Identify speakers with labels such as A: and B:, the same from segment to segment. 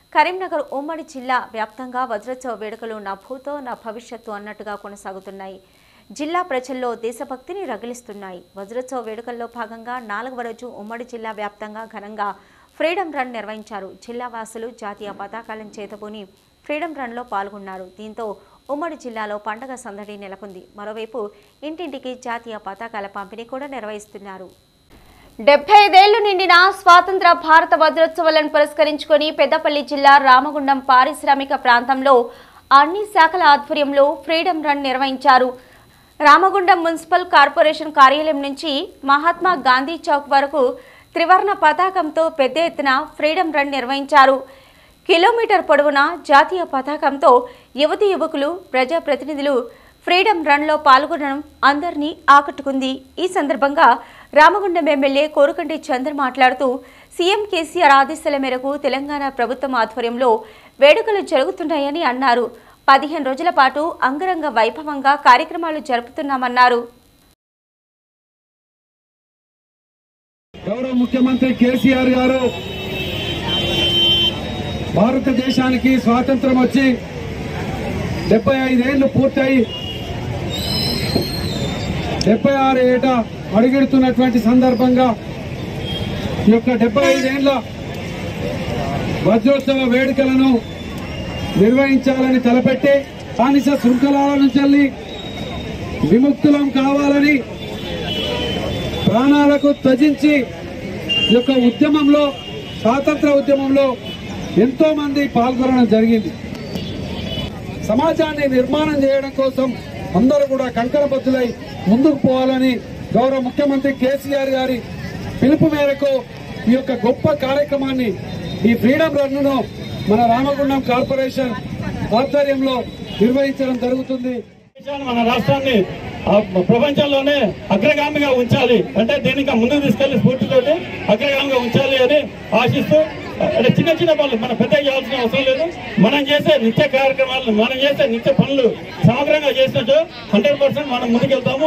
A: కరీంనగర్ ఉమ్మడి జిల్లా వ్యాప్తంగా వజ్రోత్సవ వేడుకలు నా భూతో నా భవిష్యత్తు అన్నట్టుగా కొనసాగుతున్నాయి జిల్లా ప్రజల్లో దేశభక్తిని రగిలిస్తున్నాయి వజ్రోత్సవ వేడుకల్లో భాగంగా నాలుగవ రోజు ఉమ్మడి జిల్లా వ్యాప్తంగా ఘనంగా ఫ్రీడమ్ రన్ నిర్వహించారు జిల్లా వాసులు జాతీయ పతాకాలను చేతబూని ఫ్రీడమ్ రన్లో పాల్గొన్నారు దీంతో ఉమ్మడి జిల్లాలో పండగ సందడి నెలకొంది మరోవైపు ఇంటింటికి జాతీయ పతాకాల పంపిణీ కూడా నిర్వహిస్తున్నారు డెబ్బై ఐదేళ్లు నిండిన స్వాతంత్ర భారత వజ్రోత్సవాలను పురస్కరించుకొని పెద్దపల్లి జిల్లా రామగుండం పారిశ్రామిక ప్రాంతంలో అన్ని శాఖల ఆధ్వర్యంలో ఫ్రీడమ్ రన్ నిర్వహించారు రామగుండం మున్సిపల్ కార్పొరేషన్ కార్యాలయం నుంచి మహాత్మా గాంధీ చౌక్ వరకు త్రివర్ణ పతాకంతో పెద్ద ఎత్తున ఫ్రీడమ్ రన్ నిర్వహించారు కిలోమీటర్ పొడవునా జాతీయ పతాకంతో యువతి యువకులు ప్రజాప్రతినిధులు ఫ్రీడమ్ రన్లో పాల్గొనడం అందరినీ ఆకట్టుకుంది ఈ సందర్భంగా రామగుండం ఎమ్మెల్యే కోరుకంటి చంద్ర మాట్లాడుతూ సీఎం కేసీఆర్ ఆదేశాల మేరకు తెలంగాణ ప్రభుత్వం ఆధ్వర్యంలో వేడుకలు జరుగుతున్నాయని అన్నారు పదిహేను రోజుల పాటు అంగరంగ వైభవంగా కార్యక్రమాలు జరుపుతున్నామన్నారు
B: గౌరవ ముఖ్యమంత్రి కేసీఆర్ గారు భారతదేశానికి స్వాతంత్రం వచ్చి డెబ్బై ఐదేళ్లు పూర్తయి డెబ్బై ఆరు ఏట అడుగెడుతున్నటువంటి సందర్భంగా ఈ యొక్క డెబ్బై ఐదేళ్ల వజ్రోత్సవ వేడుకలను నిర్వహించాలని తలపెట్టి బానిస శృంఖలాల నుంచి విముక్తులం కావాలని ప్రాణాలకు త్యజించి ఈ యొక్క ఉద్యమంలో స్వాతంత్ర ఉద్యమంలో ఎంతో మంది పాల్గొనడం జరిగింది సమాజాన్ని నిర్మాణం చేయడం కోసం అందరూ కూడా కంకణబద్దులై ముందుకు పోవాలని గౌరవ ముఖ్యమంత్రి కేసీఆర్ గారి పిలుపు మేరకు ఈ యొక్క గొప్ప కార్యక్రమాన్ని ఈ ఫ్రీడమ్ రన్ను మన రామగుండం కార్పొరేషన్ ఆధ్వర్యంలో నిర్వహించడం జరుగుతుంది
C: దేశాన్ని, మన రాష్ట్రాన్ని ఆ, ప్రపంచంలోనే అగ్రగామిగా ఉంచాలి అంటే దీనికి ముందుకు తీసుకెళ్లి స్ఫూర్తితోటి అగ్రగామిగా ఉంచాలి అని ఆశిస్తూ అంటే చిన్న చిన్న పనులు మనం పెద్ద చేయాల్సిన అవసరం లేదు మనం చేసే నిత్య కార్యక్రమాలు మనం చేసే నిత్య పనులు సమగ్రంగా చేసినట్టు హండ్రెడ్ పర్సెంట్ మనం ముందుకెళ్తాము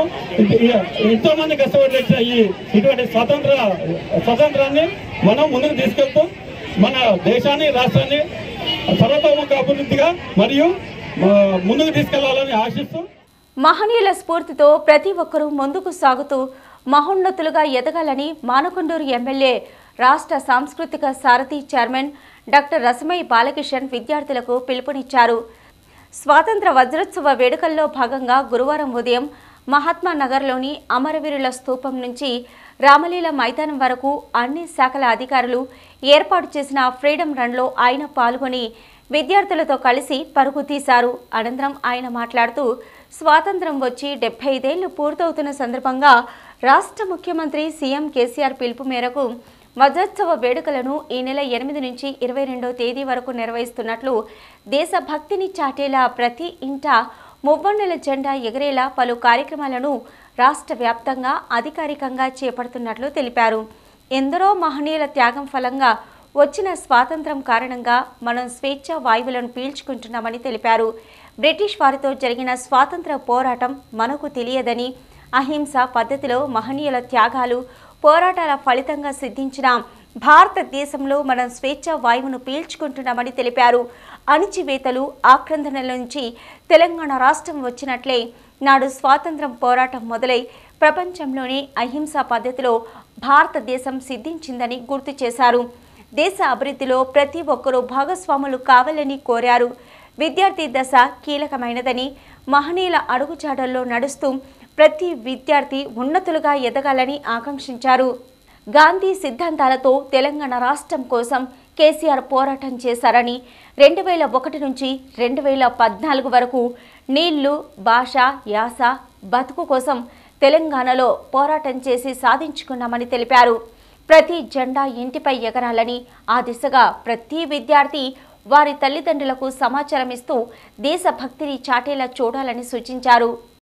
C: ఎంతో మంది కష్టపడి తెచ్చిన ఈ ఇటువంటి స్వతంత్ర స్వతంత్రాన్ని మనం ముందుకు తీసుకెళ్తూ మన దేశాన్ని రాష్ట్రాన్ని సర్వతోముఖ అభివృద్ధిగా మరియు ఆ, ముందుకు తీసుకెళ్లాలని ఆశిస్తూ
A: మహనీయుల స్ఫూర్తితో ప్రతి ఒక్కరూ ముందుకు సాగుతూ మహోన్నతులుగా ఎదగాలని మానకొండూరు ఎమ్మెల్యే రాష్ట్ర సాంస్కృతిక సారథి చైర్మన్ డాక్టర్ రసమయ్య బాలకిషన్ విద్యార్థులకు పిలుపునిచ్చారు స్వాతంత్ర వజ్రోత్సవ వేడుకల్లో భాగంగా గురువారం ఉదయం మహాత్మా నగర్లోని అమరవీరుల స్తూపం నుంచి రామలీల మైదానం వరకు అన్ని శాఖల అధికారులు ఏర్పాటు చేసిన ఫ్రీడమ్ రన్లో ఆయన పాల్గొని విద్యార్థులతో కలిసి పరుగు తీశారు అనంతరం ఆయన మాట్లాడుతూ స్వాతంత్రం వచ్చి డెబ్బై ఐదేళ్లు పూర్తవుతున్న సందర్భంగా రాష్ట్ర ముఖ్యమంత్రి సీఎం కేసీఆర్ పిలుపు మేరకు వజ్రోత్సవ వేడుకలను ఈ నెల ఎనిమిది నుంచి ఇరవై రెండో తేదీ వరకు నిర్వహిస్తున్నట్లు దేశభక్తిని చాటేలా ప్రతి ఇంట మువ్వన్నెల జెండా ఎగరేలా పలు కార్యక్రమాలను రాష్ట్ర వ్యాప్తంగా అధికారికంగా చేపడుతున్నట్లు తెలిపారు ఎందరో మహనీయుల త్యాగం ఫలంగా వచ్చిన స్వాతంత్రం కారణంగా మనం స్వేచ్ఛ వాయువులను పీల్చుకుంటున్నామని తెలిపారు బ్రిటిష్ వారితో జరిగిన స్వాతంత్ర పోరాటం మనకు తెలియదని అహింస పద్ధతిలో మహనీయుల త్యాగాలు పోరాటాల ఫలితంగా సిద్ధించిన భారతదేశంలో మనం స్వేచ్ఛ వాయువును పీల్చుకుంటున్నామని తెలిపారు అణిచివేతలు ఆక్రందనల నుంచి తెలంగాణ రాష్ట్రం వచ్చినట్లే నాడు స్వాతంత్రం పోరాటం మొదలై ప్రపంచంలోనే అహింస పద్ధతిలో భారతదేశం సిద్ధించిందని గుర్తు చేశారు దేశ అభివృద్ధిలో ప్రతి ఒక్కరూ భాగస్వాములు కావాలని కోరారు విద్యార్థి దశ కీలకమైనదని మహనీయుల అడుగుజాడల్లో నడుస్తూ ప్రతి విద్యార్థి ఉన్నతులుగా ఎదగాలని ఆకాంక్షించారు గాంధీ సిద్ధాంతాలతో తెలంగాణ రాష్ట్రం కోసం కేసీఆర్ పోరాటం చేశారని రెండు వేల ఒకటి నుంచి రెండు వేల పద్నాలుగు వరకు నీళ్లు భాష యాస బతుకు కోసం తెలంగాణలో పోరాటం చేసి సాధించుకున్నామని తెలిపారు ప్రతి జెండా ఇంటిపై ఎగరాలని ఆ దిశగా ప్రతి విద్యార్థి వారి తల్లిదండ్రులకు సమాచారం ఇస్తూ దేశభక్తిని చాటేలా చూడాలని సూచించారు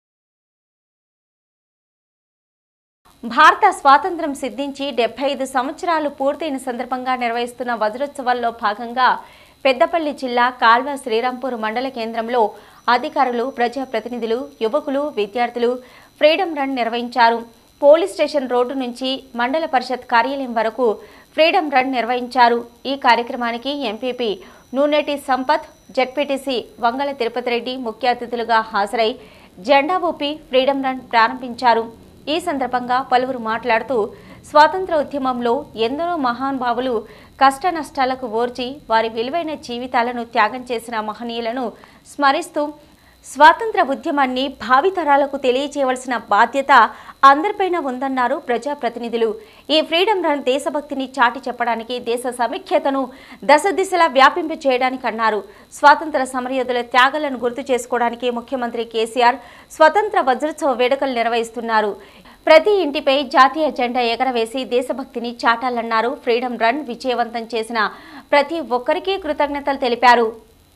A: భారత స్వాతంత్రం సిద్ధించి డెబ్బై ఐదు సంవత్సరాలు పూర్తయిన సందర్భంగా నిర్వహిస్తున్న వజ్రోత్సవాల్లో భాగంగా పెద్దపల్లి జిల్లా కాల్వ శ్రీరాంపూర్ మండల కేంద్రంలో అధికారులు ప్రజాప్రతినిధులు యువకులు విద్యార్థులు ఫ్రీడమ్ రన్ నిర్వహించారు పోలీస్ స్టేషన్ రోడ్డు నుంచి మండల పరిషత్ కార్యాలయం వరకు ఫ్రీడమ్ రన్ నిర్వహించారు ఈ కార్యక్రమానికి ఎంపీపీ నూనెటి సంపత్ జడ్పీటీసీ వంగల తిరుపతి రెడ్డి ముఖ్య అతిథులుగా హాజరై జెండా ఊపి ఫ్రీడమ్ రన్ ప్రారంభించారు ఈ సందర్భంగా పలువురు మాట్లాడుతూ స్వాతంత్ర ఉద్యమంలో ఎందరో మహానుభావులు కష్ట నష్టాలకు ఓర్చి వారి విలువైన జీవితాలను త్యాగం చేసిన మహనీయులను స్మరిస్తూ స్వాతంత్ర ఉద్యమాన్ని భావితరాలకు తెలియజేయవలసిన బాధ్యత అందరిపైన ఉందన్నారు ప్రజాప్రతినిధులు ఈ ఫ్రీడమ్ రన్ దేశభక్తిని చాటి చెప్పడానికి దేశ సమైక్యతను దశ దిశలా వ్యాపింప చేయడానికి అన్నారు స్వాతంత్ర సమరయోధుల త్యాగాలను గుర్తు చేసుకోవడానికి ముఖ్యమంత్రి కేసీఆర్ స్వతంత్ర వజ్రోత్సవ వేడుకలు నిర్వహిస్తున్నారు ప్రతి ఇంటిపై జాతీయ జెండా ఎగరవేసి దేశభక్తిని చాటాలన్నారు ఫ్రీడమ్ రన్ విజయవంతం చేసిన ప్రతి ఒక్కరికి కృతజ్ఞతలు తెలిపారు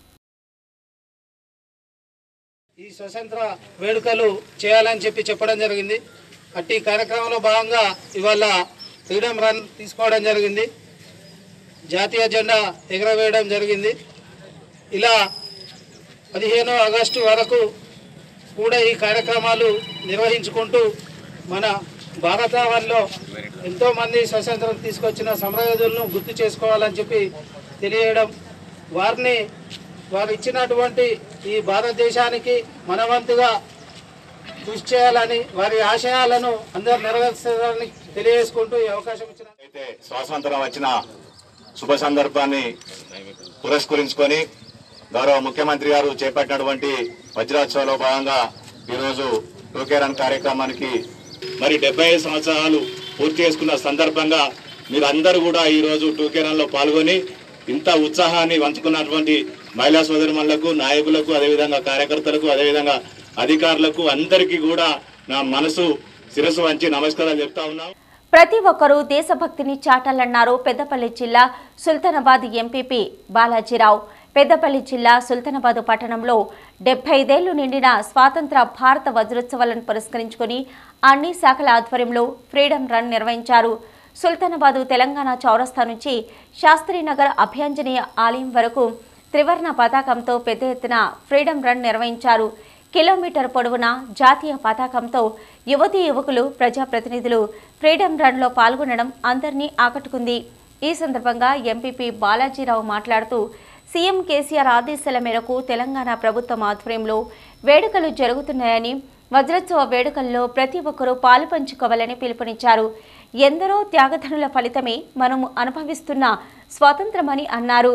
D: ఈ స్వతంత్ర వేడుకలు చేయాలని చెప్పి చెప్పడం జరిగింది అట్టి కార్యక్రమంలో భాగంగా ఇవాళ ఫ్రీడమ్ రన్ తీసుకోవడం జరిగింది జాతీయ జెండా ఎగరవేయడం జరిగింది ఇలా పదిహేనో ఆగస్టు వరకు కూడా ఈ కార్యక్రమాలు నిర్వహించుకుంటూ మన భారతావనిలో ఎంతోమంది స్వతంత్రం తీసుకొచ్చిన సమరయోధులను గుర్తు చేసుకోవాలని చెప్పి తెలియడం వారిని వారు ఇచ్చినటువంటి ఈ భారతదేశానికి మనవంతుగా కృషి చేయాలని వారి ఆశయాలను అందరూ నెరవేర్చాలని తెలియజేసుకుంటూ ఈ అవకాశం ఇచ్చిన
E: అయితే స్వాతంత్రం వచ్చిన శుభ సందర్భాన్ని పురస్కరించుకొని గౌరవ ముఖ్యమంత్రి గారు చేపట్టినటువంటి వజ్రోత్సవంలో భాగంగా ఈరోజు టోకేరన్ కార్యక్రమానికి మరి డెబ్బై ఐదు సంవత్సరాలు పూర్తి చేసుకున్న సందర్భంగా మీరందరూ కూడా ఈరోజు టోకేరన్లో పాల్గొని ఇంత ఉత్సాహాన్ని పంచుకున్నటువంటి మహిళా సోదరుమణులకు నాయకులకు అదేవిధంగా కార్యకర్తలకు అదేవిధంగా అధికారులకు అందరికీ కూడా నా మనసు శిరస్సు వంచి నమస్కారాలు చెప్తా ఉన్నాం
A: ప్రతి ఒక్కరూ దేశభక్తిని చాటాలన్నారు పెద్దపల్లి జిల్లా సుల్తానాబాద్ ఎంపీపీ బాలాజీరావు పెద్దపల్లి జిల్లా సుల్తానాబాద్ పట్టణంలో డెబ్బై ఐదేళ్లు నిండిన స్వాతంత్ర భారత వజ్రోత్సవాలను పురస్కరించుకొని అన్ని శాఖల ఆధ్వర్యంలో ఫ్రీడమ్ రన్ నిర్వహించారు సుల్తానాబాదు తెలంగాణ చౌరస్తా నుంచి శాస్త్రీనగర్ అభ్యంజనీయ ఆలయం వరకు త్రివర్ణ పతాకంతో పెద్ద ఎత్తున ఫ్రీడమ్ రన్ నిర్వహించారు కిలోమీటర్ పొడవున జాతీయ పతాకంతో యువతీ యువకులు ప్రజాప్రతినిధులు ఫ్రీడమ్ రన్లో పాల్గొనడం అందరినీ ఆకట్టుకుంది ఈ సందర్భంగా ఎంపీపీ బాలాజీరావు మాట్లాడుతూ సీఎం కేసీఆర్ ఆదేశాల మేరకు తెలంగాణ ప్రభుత్వం ఆధ్వర్యంలో వేడుకలు జరుగుతున్నాయని వజ్రోత్సవ వేడుకల్లో ప్రతి ఒక్కరూ పాలు పంచుకోవాలని పిలుపునిచ్చారు ఎందరో త్యాగధనుల ఫలితమే మనం అనుభవిస్తున్న స్వాతంత్రమని అన్నారు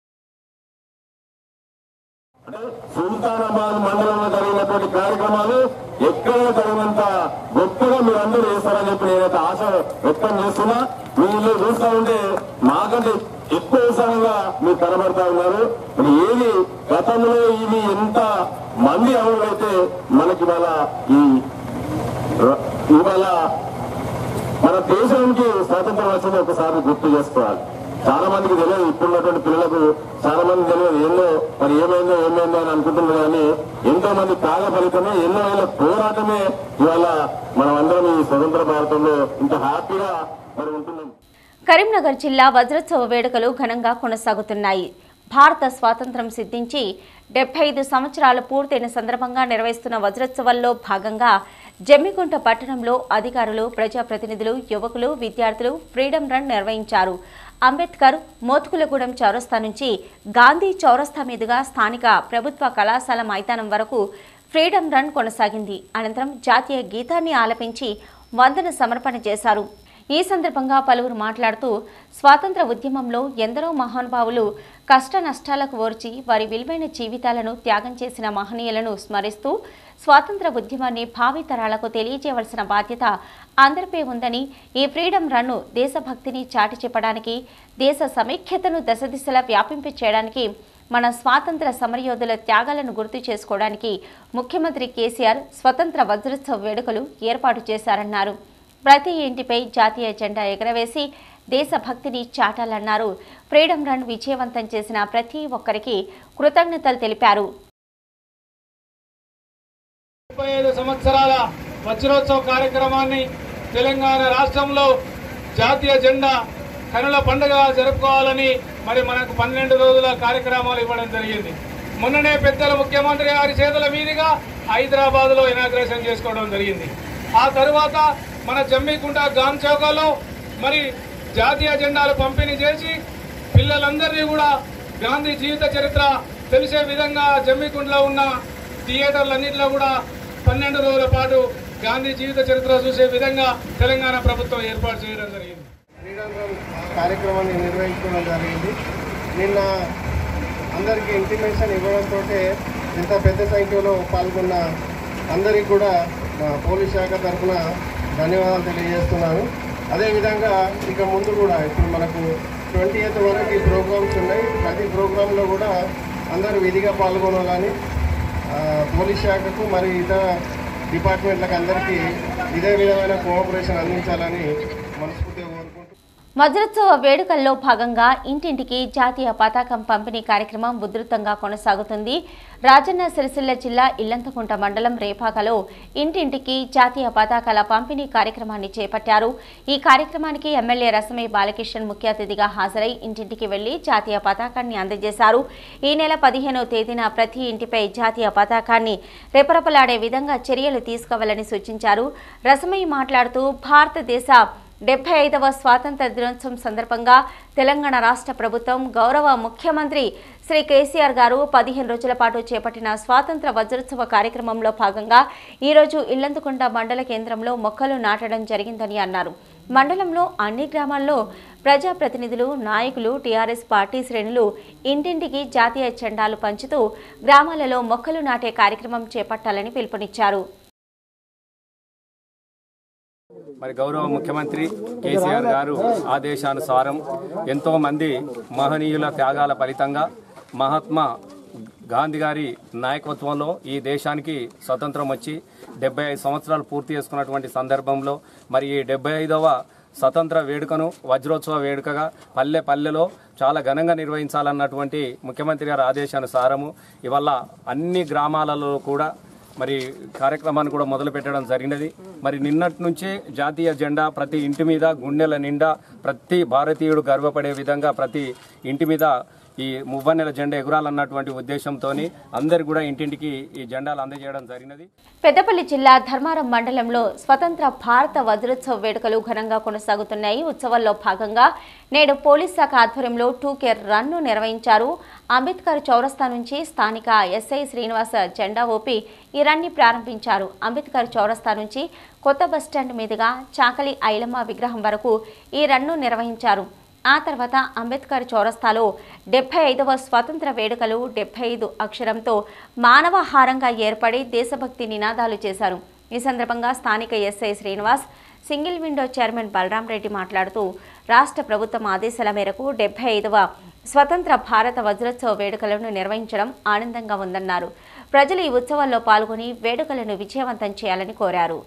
F: సుల్తానాబాద్ మండలంలో జరిగినటువంటి కార్యక్రమాలు ఎక్కడ జరిగినంత గొప్పగా మీరందరూ చేస్తారని చెప్పి నేనైతే ఆశ వ్యక్తం చేస్తున్నా మీరు చూస్తా ఉంటే మాకంటే ఎక్కువ ఉత్సాహంగా మీరు కనబడతా ఉన్నారు మరి ఏది గతంలో ఇది ఎంత మంది అమలైతే మనకి ఇవాళ ఈ ర- ఇవాళ మన దేశానికి స్వాతంత్రం వచ్చింది ఒకసారి గుర్తు చేసుకోవాలి చాలా మందికి తెలియదు ఇప్పుడున్నటువంటి పిల్లలకు చాలా మంది తెలియదు ఎన్నో మరి ఏమైందో ఏమైందో అని అనుకుంటున్నారు కానీ ఎంతో మంది త్యాగ ఫలితమే ఎన్నో ఏళ్ళ పోరాటమే ఇవాళ మనం అందరం ఈ స్వతంత్ర భారతంలో ఇంత హ్యాపీగా మరి ఉంటున్నాం
A: కరీంనగర్ జిల్లా వజ్రోత్సవ వేడుకలు ఘనంగా కొనసాగుతున్నాయి భారత స్వాతంత్రం సిద్ధించి డెబ్బై ఐదు సంవత్సరాలు పూర్తయిన సందర్భంగా నిర్వహిస్తున్న వజ్రోత్సవాల్లో భాగంగా జమ్మికుంట పట్టణంలో అధికారులు ప్రజాప్రతినిధులు యువకులు విద్యార్థులు ఫ్రీడమ్ రన్ నిర్వహించారు అంబేద్కర్ మోత్కులగూడెం చౌరస్తా నుంచి గాంధీ చౌరస్తా మీదుగా స్థానిక ప్రభుత్వ కళాశాల మైదానం వరకు ఫ్రీడమ్ రన్ కొనసాగింది అనంతరం జాతీయ గీతాన్ని ఆలపించి వందన సమర్పణ చేశారు ఈ సందర్భంగా పలువురు మాట్లాడుతూ స్వాతంత్ర ఉద్యమంలో ఎందరో మహానుభావులు కష్ట నష్టాలకు ఓర్చి వారి విలువైన జీవితాలను త్యాగం చేసిన మహనీయులను స్మరిస్తూ స్వాతంత్ర ఉద్యమాన్ని భావితరాలకు తెలియజేయవలసిన బాధ్యత అందరిపై ఉందని ఈ ఫ్రీడమ్ రన్ను దేశభక్తిని చాటి చెప్పడానికి దేశ సమైక్యతను దశదిశలా వ్యాపింప చేయడానికి మన స్వాతంత్ర సమరయోధుల త్యాగాలను గుర్తు చేసుకోవడానికి ముఖ్యమంత్రి కేసీఆర్ స్వతంత్ర వజ్రోత్సవ వేడుకలు ఏర్పాటు చేశారన్నారు ప్రతి ఇంటిపై జాతీయ జెండా ఎగరవేసి దేశభక్తిని చాటాలన్నారు ఫ్రీడమ్ రన్ విజయవంతం చేసిన ప్రతి ఒక్కరికి కృతజ్ఞతలు తెలిపారు
G: ముప్పై ఐదు సంవత్సరాల వజ్రోత్సవ కార్యక్రమాన్ని తెలంగాణ రాష్ట్రంలో జాతీయ జెండా కనుల పండుగ జరుపుకోవాలని మరి మనకు పన్నెండు రోజుల కార్యక్రమాలు ఇవ్వడం జరిగింది మొన్ననే పెద్దల ముఖ్యమంత్రి గారి చేతుల మీదుగా హైదరాబాద్ లో ఇనాగ్రేషన్ చేసుకోవడం జరిగింది ఆ తరువాత మన జమ్మికుంట గాన్ చౌకలో మరి జాతీయ జెండాలు పంపిణీ చేసి పిల్లలందరినీ కూడా గాంధీ జీవిత చరిత్ర తెలిసే విధంగా జమ్మికుంటలో ఉన్న థియేటర్లన్నింటిలో కూడా పన్నెండు రోజుల పాటు గాంధీ జీవిత చరిత్ర చూసే విధంగా తెలంగాణ ప్రభుత్వం ఏర్పాటు చేయడం జరిగింది
H: ఫ్రీడమ్ రన్ కార్యక్రమాన్ని నిర్వహించడం జరిగింది నిన్న అందరికీ ఇంటిమేషన్ ఇవ్వడంతో ఇంత పెద్ద సంఖ్యలో పాల్గొన్న అందరికీ కూడా మా పోలీస్ శాఖ తరఫున ధన్యవాదాలు తెలియజేస్తున్నాను అదేవిధంగా ఇక ముందు కూడా ఇప్పుడు మనకు ట్వంటీ ఎయిత్ వరకు ఈ ప్రోగ్రామ్స్ ఉన్నాయి ప్రతి ప్రోగ్రాంలో కూడా అందరూ విధిగా పాల్గొనాలని ఆ, పోలీస్ శాఖకు మరియు ఇతర డిపార్ట్మెంట్లకు అందరికీ ఇదే విధమైన కోఆపరేషన్ అందించాలని మనస్ఫూర్తిగా కోరుకుంటూ
A: వజ్రోత్సవ వేడుకల్లో భాగంగా ఇంటింటికి జాతీయ పతాకం పంపిణీ కార్యక్రమం ఉధృతంగా కొనసాగుతుంది రాజన్న సిరిసిల్ల జిల్లా ఇల్లంతకుంట మండలం రేపాకలో ఇంటింటికి జాతీయ పతాకాల పంపిణీ కార్యక్రమాన్ని చేపట్టారు ఈ కార్యక్రమానికి ఎమ్మెల్యే రసమే బాలకిషన్ ముఖ్య అతిథిగా హాజరై ఇంటింటికి వెళ్లి జాతీయ పతాకాన్ని అందజేశారు ఈ నెల పదిహేనో తేదీన ప్రతి ఇంటిపై జాతీయ పతాకాన్ని రెపరెపలాడే విధంగా చర్యలు తీసుకోవాలని సూచించారు రసమయ్య మాట్లాడుతూ భారతదేశ డెబ్బై ఐదవ స్వాతంత్ర దినోత్సవం సందర్భంగా తెలంగాణ రాష్ట్ర ప్రభుత్వం గౌరవ ముఖ్యమంత్రి శ్రీ కేసీఆర్ గారు పదిహేను రోజుల పాటు చేపట్టిన స్వాతంత్ర వజ్రోత్సవ కార్యక్రమంలో భాగంగా ఈరోజు ఇల్లందుకుంట మండల కేంద్రంలో మొక్కలు నాటడం జరిగిందని అన్నారు మండలంలో అన్ని గ్రామాల్లో ప్రజాప్రతినిధులు నాయకులు టీఆర్ఎస్ పార్టీ శ్రేణులు ఇంటింటికి జాతీయ జెండాలు పంచుతూ గ్రామాలలో మొక్కలు నాటే కార్యక్రమం చేపట్టాలని పిలుపునిచ్చారు
I: మరి గౌరవ ముఖ్యమంత్రి కేసీఆర్ గారు ఆదేశానుసారం ఎంతో మంది మహనీయుల త్యాగాల ఫలితంగా మహాత్మా గాంధీ గారి నాయకత్వంలో ఈ దేశానికి స్వతంత్రం వచ్చి డెబ్బై ఐదు సంవత్సరాలు పూర్తి చేసుకున్నటువంటి సందర్భంలో మరి ఈ డెబ్బై ఐదవ స్వతంత్ర వేడుకను వజ్రోత్సవ వేడుకగా పల్లె పల్లెలో చాలా ఘనంగా నిర్వహించాలన్నటువంటి ముఖ్యమంత్రి గారి ఆదేశానుసారము ఇవల్ల అన్ని గ్రామాలలో కూడా మరి కార్యక్రమాన్ని కూడా మొదలు పెట్టడం జరిగినది మరి నిన్నటి నుంచే జాతీయ జెండా ప్రతి ఇంటి మీద గుండెల నిండా ప్రతి భారతీయుడు గర్వపడే విధంగా ప్రతి ఇంటి మీద ఈ మువ్వన్నెల జెండా ఎగురాలన్నటువంటి ఉద్దేశంతో అందరు కూడా ఇంటింటికి ఈ జెండాలు అందజేయడం జరిగినది
A: పెద్దపల్లి జిల్లా ధర్మారం మండలంలో స్వతంత్ర భారత వజ్రోత్సవ వేడుకలు ఘనంగా కొనసాగుతున్నాయి ఉత్సవాల్లో భాగంగా నేడు పోలీస్ శాఖ ఆధ్వర్యంలో టూ కేర్ రన్ను నిర్వహించారు అంబేద్కర్ చౌరస్తా నుంచి స్థానిక ఎస్ఐ శ్రీనివాస జెండా ఊపి ఈ రన్ని ప్రారంభించారు అంబేద్కర్ చౌరస్తా నుంచి కొత్త బస్టాండ్ మీదుగా చాకలి ఐలమ్మ విగ్రహం వరకు ఈ రన్ను నిర్వహించారు ఆ తర్వాత అంబేద్కర్ చౌరస్తాలో డెబ్బై ఐదవ స్వాతంత్ర వేడుకలు డెబ్బై ఐదు అక్షరంతో మానవహారంగా ఏర్పడి దేశభక్తి నినాదాలు చేశారు ఈ సందర్భంగా స్థానిక SI Srinivas single window chairman Balaram Reddy మాట్లాడుతూ రాష్ట్ర ప్రభుత్వం ఆదేశాల మేరకు డెబ్బై ఐదవ స్వతంత్ర భారత వజ్రోత్సవ వేడుకలను నిర్వహించడం ఆనందంగా ఉందన్నారు ప్రజలు ఈ ఉత్సవాల్లో పాల్గొని వేడుకలను విజయవంతం చేయాలని కోరారు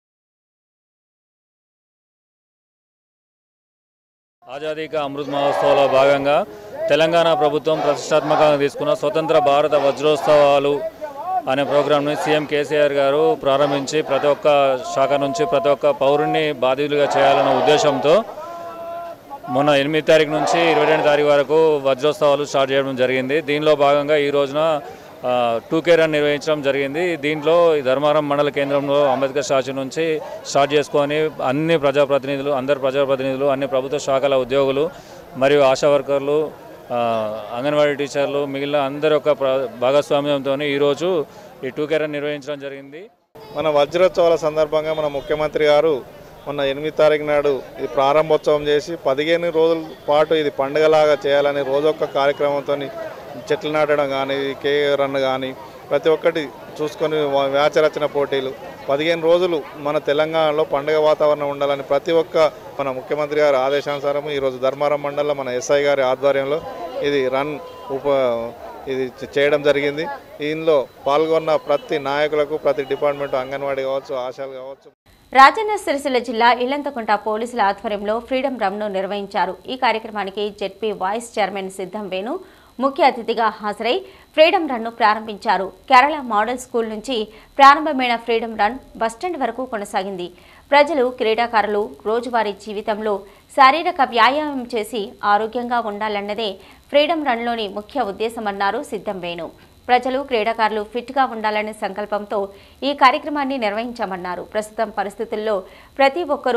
J: ఆజాదీ కా అమృత్ మహోత్సవాల భాగంగా తెలంగాణ ప్రభుత్వం ప్రతిష్టాత్మకంగా తీసుకున్న స్వతంత్ర భారత వజ్రోత్సవాలు అనే ప్రోగ్రాంని సీఎం కేసీఆర్ గారు ప్రారంభించి ప్రతి ఒక్క శాఖ నుంచి ప్రతి ఒక్క పౌరుణ్ణి బాధితులుగా చేయాలన్న ఉద్దేశంతో మొన్న ఎనిమిది తారీఖు నుంచి ఇరవై రెండు తారీఖు వరకు వజ్రోత్సవాలు స్టార్ట్ చేయడం జరిగింది దీనిలో భాగంగా ఈ రోజున టూ కే రన్ నిర్వహించడం జరిగింది దీంట్లో ఈ ధర్మారం మండల కేంద్రంలో అంబేద్కర్ స్టాచ్యూ నుంచి స్టార్ట్ చేసుకొని అన్ని ప్రజాప్రతినిధులు అందరు ప్రజాప్రతినిధులు అన్ని ప్రభుత్వ శాఖల ఉద్యోగులు మరియు ఆశా వర్కర్లు ఆ, అంగన్వాడీ టీచర్లు మిగిలిన అందరి యొక్క ప్ర- భాగస్వామ్యంతో ఈరోజు ఈ టూ కే రన్ నిర్వహించడం జరిగింది
H: మన వజ్రోత్సవాల సందర్భంగా మన ముఖ్యమంత్రి గారు మొన్న ఎనిమిది తారీఖు నాడు ఇది ప్రారంభోత్సవం చేసి పదిహేను రోజుల పాటు ఇది పండుగలాగా చేయాలని రోజొక్క కార్యక్రమంతో చెట్లు నాటడం కానీ కే రన్ కానీ ప్రతి ఒక్కటి చూసుకొని వా- వ్యాచరచన పోటీలు పదిహేను రోజులు మన తెలంగాణలో పండుగ వాతావరణం ఉండాలని ప్రతి ఒక్క మన ముఖ్యమంత్రి గారి ఆదేశానుసారం ఈరోజు ధర్మారం మండలంలో మన ఎస్ఐ గారి ఆధ్వర్యంలో ఇది రన్ ఉప ఇది చే- చేయడం జరిగింది దీనిలో పాల్గొన్న ప్రతి నాయకులకు ప్రతి డిపార్ట్మెంట్ అంగన్వాడీ కావచ్చు ఆశాలు కావచ్చు
A: రాజన్న సిరిసిల్ల జిల్లా ఇల్లంతకుంట పోలీసుల ఆధ్వర్యంలో ఫ్రీడమ్ రమ్ను నిర్వహించారు ఈ కార్యక్రమానికి జెడ్పీ వైస్ చైర్మన్ సిద్ధం వేణు ముఖ్య అతిథిగా హాజరై ఫ్రీడమ్ రన్ను ప్రారంభించారు కేరళ మోడల్ స్కూల్ నుంచి ప్రారంభమైన ఫ్రీడమ్ రన్ బస్టాండ్ వరకు కొనసాగింది ప్రజలు క్రీడాకారులు రోజువారీ జీవితంలో శారీరక వ్యాయామం చేసి ఆరోగ్యంగా ఉండాలన్నదే ఫ్రీడమ్ రన్లోని ముఖ్య ఉద్దేశమన్నారు సిద్ధం వేణు ప్రజలు క్రీడాకారులు ఫిట్గా ఉండాలనే సంకల్పంతో ఈ కార్యక్రమాన్ని నిర్వహించామన్నారు ప్రస్తుతం పరిస్థితుల్లో ప్రతి ఒక్కరూ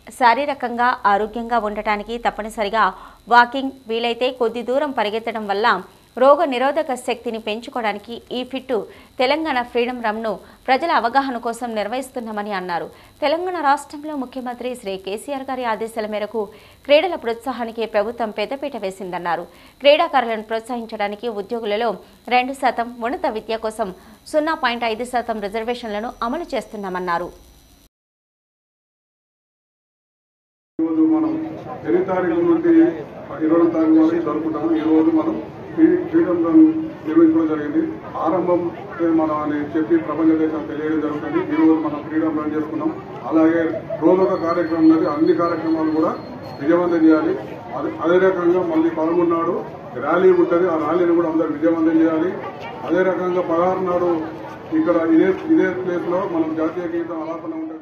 A: శారీరకంగా ఆరోగ్యంగా ఉండటానికి తప్పనిసరిగా వాకింగ్ వీలైతే కొద్ది దూరం పరిగెత్తడం వల్ల రోగ నిరోధక శక్తిని పెంచుకోవడానికి ఈ ఫిట్టు తెలంగాణ ఫ్రీడమ్ రమ్ను ప్రజల అవగాహన కోసం నిర్వహిస్తున్నామని అన్నారు తెలంగాణ రాష్ట్రంలో ముఖ్యమంత్రి శ్రీ కేసీఆర్ గారి ఆదేశాల మేరకు క్రీడల ప్రోత్సాహానికి ప్రభుత్వం పెద్దపీట వేసిందన్నారు క్రీడాకారులను ప్రోత్సహించడానికి ఉద్యోగులలో రెండు శాతం ఉన్నత విద్య కోసం సున్నా పాయింట్ ఐదు శాతం రిజర్వేషన్లను అమలు చేస్తున్నామన్నారు
K: ఈరోజు మనం ఎన్ని తారీఖు నుండి ఇరవై తారీఖు వరకు జరుపుకుంటాము ఈ రోజు మనం ఈ ఫ్రీడమ్ రన్ నిర్వహించడం జరిగింది ఆరంభం మనం అని చెప్పి ప్రపంచ దేశం తెలియడం జరుగుతుంది ఈ రోజు మనం ఫ్రీడమ్ రన్ చేసుకున్నాం అలాగే రోజొక కార్యక్రమం ఉన్నది అన్ని కార్యక్రమాలు కూడా విజయవంతం చేయాలి అదే అదే రకంగా మళ్ళీ పదమూడు నాడు ర్యాలీ ఉంటుంది ఆ ర్యాలీని కూడా అందరూ విజయవంతం చేయాలి అదే రకంగా పదహారు నాడు ఇక్కడ ఇదే ఇదే ప్లేస్ లో మనం జాతీయ గీతం ఆలాపన ఉంటుంది